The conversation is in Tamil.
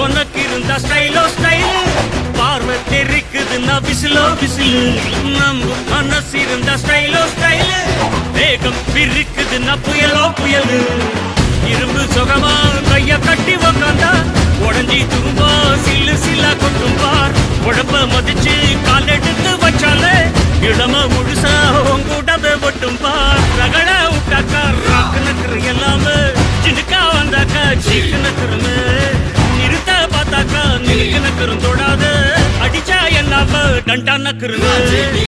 உனக்கு இருந்தா ஸ்டைலோ ஸ்டைல் பார்வை தெரிக்குதுன்னா விசிலோ விசிலு நம்ம மனசு இருந்தா ஸ்டைலோ ஸ்டைல் வேகம் பிரிக்குதுன்னா புயலோ புயலு இரும்பு சுகமா கைய கட்டி உக்காந்தா உடஞ்சி துரும்பா சில்லு சில்லா கொட்டும் பார் உடம்ப மதிச்சு கால் எடுத்து வச்சாலே இளம முழுசா உங்கூடவே ஒட்டும் பார் ரகட விட்டாக்கா ராக்கு நக்கரு எல்லாமே சினுக்கா வந்தாக்கா சீக்கு நக்கருமே நிறுத்த பார்த்தாக்கா நிறுக்கு நக்கரும் தொடாது அடிச்சா எல்லாம டண்டா நக்கருமே